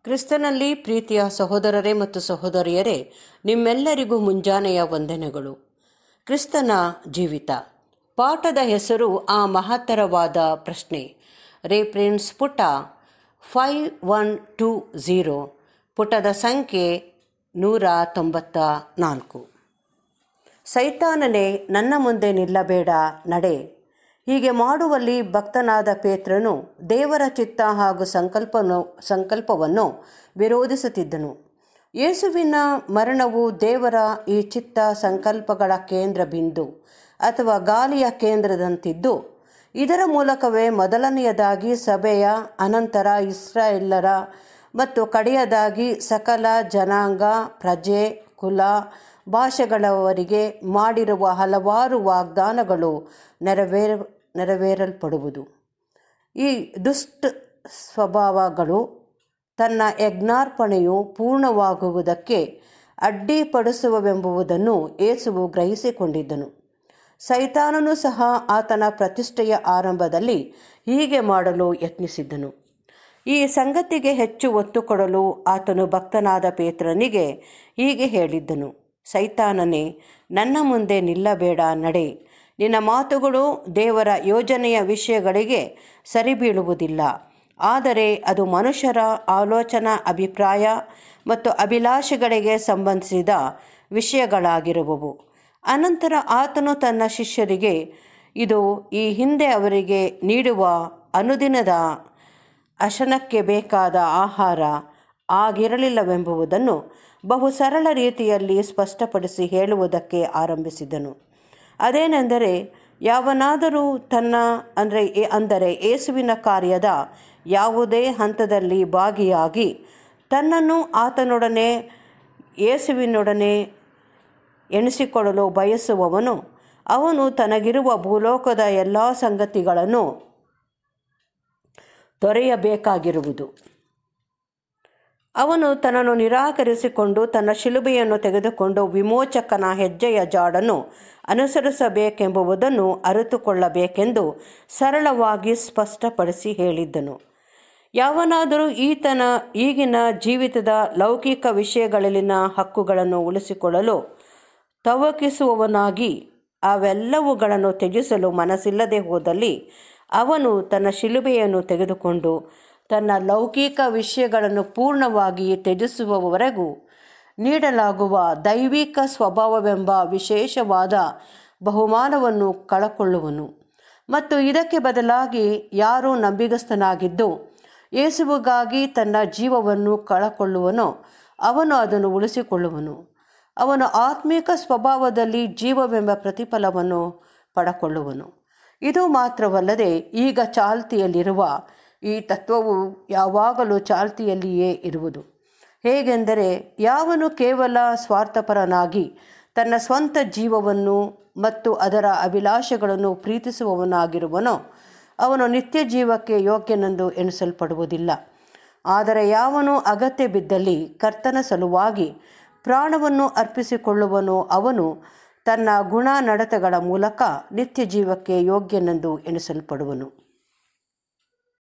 ಕ್ರಿಸ್ತನಲ್ಲಿ ಪ್ರೀತಿಯ ಸಹೋದರರೇ ಮತ್ತು ಸಹೋದರಿಯರೇ ನಿಮ್ಮೆಲ್ಲರಿಗೂ ಮುಂಜಾನೆಯ ವಂದನೆಗಳು ಕ್ರಿಸ್ತನ ಜೀವಿತ ಪಾಠದ ಹೆಸರು ಆ ಮಹತ್ತರವಾದ ಪ್ರಶ್ನೆ ರೇಫ್ರೆನ್ಸ್ ಪುಟ ಫೈವ್ ಒನ್ ಟೂ ಝೀರೋ ಪುಟದ ಸಂಖ್ಯೆ ನೂರ ತೊಂಬತ್ತ ನಾಲ್ಕು ಸೈತಾನನೇ ನನ್ನ ಮುಂದೆ ನಿಲ್ಲಬೇಡ ನಡೆ ಹೀಗೆ ಮಾಡುವಲ್ಲಿ ಭಕ್ತನಾದ ಪೇತ್ರನು ದೇವರ ಚಿತ್ತ ಹಾಗೂ ಸಂಕಲ್ಪನು ಸಂಕಲ್ಪವನ್ನು ವಿರೋಧಿಸುತ್ತಿದ್ದನು ಯೇಸುವಿನ ಮರಣವು ದೇವರ ಈ ಚಿತ್ತ ಸಂಕಲ್ಪಗಳ ಕೇಂದ್ರ ಬಿಂದು ಅಥವಾ ಗಾಲಿಯ ಕೇಂದ್ರದಂತಿದ್ದು ಇದರ ಮೂಲಕವೇ ಮೊದಲನೆಯದಾಗಿ ಸಭೆಯ ಅನಂತರ ಇಸ್ರಾಯೇಲರ ಮತ್ತು ಕಡೆಯದಾಗಿ ಸಕಲ ಜನಾಂಗ ಪ್ರಜೆ ಕುಲ ಭಾಷೆಗಳವರಿಗೆ ಮಾಡಿರುವ ಹಲವಾರು ವಾಗ್ದಾನಗಳು ನೆರವೇರ ನೆರವೇರಲ್ಪಡುವುದು ಈ ದುಷ್ಟ ಸ್ವಭಾವಗಳು ತನ್ನ ಯಜ್ಞಾರ್ಪಣೆಯು ಪೂರ್ಣವಾಗುವುದಕ್ಕೆ ಅಡ್ಡಿಪಡಿಸುವವೆಂಬುದನ್ನು ಯೇಸುವು ಗ್ರಹಿಸಿಕೊಂಡಿದ್ದನು ಸೈತಾನನು ಸಹ ಆತನ ಪ್ರತಿಷ್ಠೆಯ ಆರಂಭದಲ್ಲಿ ಹೀಗೆ ಮಾಡಲು ಯತ್ನಿಸಿದ್ದನು ಈ ಸಂಗತಿಗೆ ಹೆಚ್ಚು ಒತ್ತು ಕೊಡಲು ಆತನು ಭಕ್ತನಾದ ಪೇತ್ರನಿಗೆ ಹೀಗೆ ಹೇಳಿದ್ದನು ಸೈತಾನನೇ ನನ್ನ ಮುಂದೆ ನಿಲ್ಲಬೇಡ ನಡೆ ನಿನ್ನ ಮಾತುಗಳು ದೇವರ ಯೋಜನೆಯ ವಿಷಯಗಳಿಗೆ ಸರಿಬೀಳುವುದಿಲ್ಲ ಆದರೆ ಅದು ಮನುಷ್ಯರ ಆಲೋಚನಾ ಅಭಿಪ್ರಾಯ ಮತ್ತು ಅಭಿಲಾಷೆಗಳಿಗೆ ಸಂಬಂಧಿಸಿದ ವಿಷಯಗಳಾಗಿರುವವು ಅನಂತರ ಆತನು ತನ್ನ ಶಿಷ್ಯರಿಗೆ ಇದು ಈ ಹಿಂದೆ ಅವರಿಗೆ ನೀಡುವ ಅನುದಿನದ ಅಶನಕ್ಕೆ ಬೇಕಾದ ಆಹಾರ ಆಗಿರಲಿಲ್ಲವೆಂಬುದನ್ನು ಬಹು ಸರಳ ರೀತಿಯಲ್ಲಿ ಸ್ಪಷ್ಟಪಡಿಸಿ ಹೇಳುವುದಕ್ಕೆ ಆರಂಭಿಸಿದನು ಅದೇನೆಂದರೆ ಯಾವನಾದರೂ ತನ್ನ ಅಂದರೆ ಅಂದರೆ ಯೇಸುವಿನ ಕಾರ್ಯದ ಯಾವುದೇ ಹಂತದಲ್ಲಿ ಭಾಗಿಯಾಗಿ ತನ್ನನ್ನು ಆತನೊಡನೆ ಯೇಸುವಿನೊಡನೆ ಎಣಿಸಿಕೊಳ್ಳಲು ಬಯಸುವವನು ಅವನು ತನಗಿರುವ ಭೂಲೋಕದ ಎಲ್ಲ ಸಂಗತಿಗಳನ್ನು ತೊರೆಯಬೇಕಾಗಿರುವುದು ಅವನು ತನ್ನನ್ನು ನಿರಾಕರಿಸಿಕೊಂಡು ತನ್ನ ಶಿಲುಬೆಯನ್ನು ತೆಗೆದುಕೊಂಡು ವಿಮೋಚಕನ ಹೆಜ್ಜೆಯ ಜಾಡನ್ನು ಅನುಸರಿಸಬೇಕೆಂಬುದನ್ನು ಅರಿತುಕೊಳ್ಳಬೇಕೆಂದು ಸರಳವಾಗಿ ಸ್ಪಷ್ಟಪಡಿಸಿ ಹೇಳಿದ್ದನು ಯಾವನಾದರೂ ಈತನ ಈಗಿನ ಜೀವಿತದ ಲೌಕಿಕ ವಿಷಯಗಳಲ್ಲಿನ ಹಕ್ಕುಗಳನ್ನು ಉಳಿಸಿಕೊಳ್ಳಲು ತವಕಿಸುವವನಾಗಿ ಅವೆಲ್ಲವುಗಳನ್ನು ತ್ಯಜಿಸಲು ಮನಸ್ಸಿಲ್ಲದೆ ಹೋದಲ್ಲಿ ಅವನು ತನ್ನ ಶಿಲುಬೆಯನ್ನು ತೆಗೆದುಕೊಂಡು ತನ್ನ ಲೌಕಿಕ ವಿಷಯಗಳನ್ನು ಪೂರ್ಣವಾಗಿ ತ್ಯಜಿಸುವವರೆಗೂ ನೀಡಲಾಗುವ ದೈವಿಕ ಸ್ವಭಾವವೆಂಬ ವಿಶೇಷವಾದ ಬಹುಮಾನವನ್ನು ಕಳಕೊಳ್ಳುವನು ಮತ್ತು ಇದಕ್ಕೆ ಬದಲಾಗಿ ಯಾರು ನಂಬಿಗಸ್ತನಾಗಿದ್ದು ಯೇಸುವಿಗಾಗಿ ತನ್ನ ಜೀವವನ್ನು ಕಳಕೊಳ್ಳುವನೋ ಅವನು ಅದನ್ನು ಉಳಿಸಿಕೊಳ್ಳುವನು ಅವನು ಆತ್ಮಿಕ ಸ್ವಭಾವದಲ್ಲಿ ಜೀವವೆಂಬ ಪ್ರತಿಫಲವನ್ನು ಪಡಕೊಳ್ಳುವನು ಇದು ಮಾತ್ರವಲ್ಲದೆ ಈಗ ಚಾಲ್ತಿಯಲ್ಲಿರುವ ಈ ತತ್ವವು ಯಾವಾಗಲೂ ಚಾಲ್ತಿಯಲ್ಲಿಯೇ ಇರುವುದು ಹೇಗೆಂದರೆ ಯಾವನು ಕೇವಲ ಸ್ವಾರ್ಥಪರನಾಗಿ ತನ್ನ ಸ್ವಂತ ಜೀವವನ್ನು ಮತ್ತು ಅದರ ಅಭಿಲಾಷೆಗಳನ್ನು ಪ್ರೀತಿಸುವವನಾಗಿರುವನೋ ಅವನು ನಿತ್ಯ ಜೀವಕ್ಕೆ ಯೋಗ್ಯನೆಂದು ಎಣಿಸಲ್ಪಡುವುದಿಲ್ಲ ಆದರೆ ಯಾವನು ಅಗತ್ಯ ಬಿದ್ದಲ್ಲಿ ಕರ್ತನ ಸಲುವಾಗಿ ಪ್ರಾಣವನ್ನು ಅರ್ಪಿಸಿಕೊಳ್ಳುವನೋ ಅವನು ತನ್ನ ಗುಣ ನಡತೆಗಳ ಮೂಲಕ ನಿತ್ಯ ಜೀವಕ್ಕೆ ಯೋಗ್ಯನೆಂದು ಎಣಿಸಲ್ಪಡುವನು